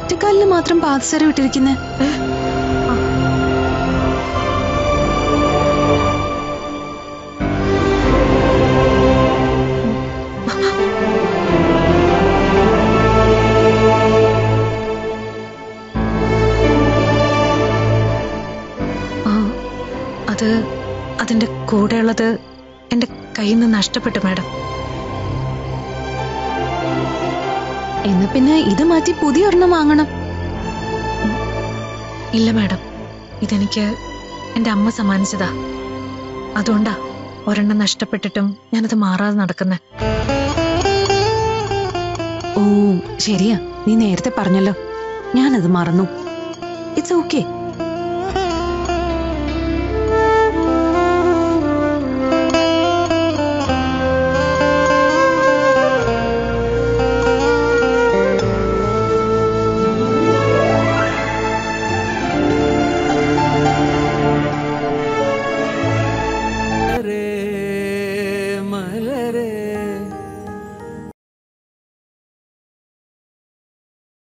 ഒറ്റക്കാലിന് മാത്രം പാദസരം ഇട്ടിരിക്കുന്നെ ആ അത് അതിന്റെ കൂടെയുള്ളത് എന്റെ കയ്യിൽ നിന്ന് നഷ്ടപ്പെട്ടു മാഡം എന്നാ പിന്നെ ഇത് മാറ്റി പുതിയ ഒരെണ്ണം വാങ്ങണം ഇല്ല മാഡം ഇതെനിക്ക് എന്റെ അമ്മ സമ്മാനിച്ചതാ അതുകൊണ്ടാ ഒരെണ്ണം നഷ്ടപ്പെട്ടിട്ടും ഞാനത് മാറാതെ നടക്കുന്നെ ഓ ശരിയാ നീ നേരത്തെ പറഞ്ഞല്ലോ ഞാനത് മറന്നു ഇറ്റ്സ് ഓക്കെ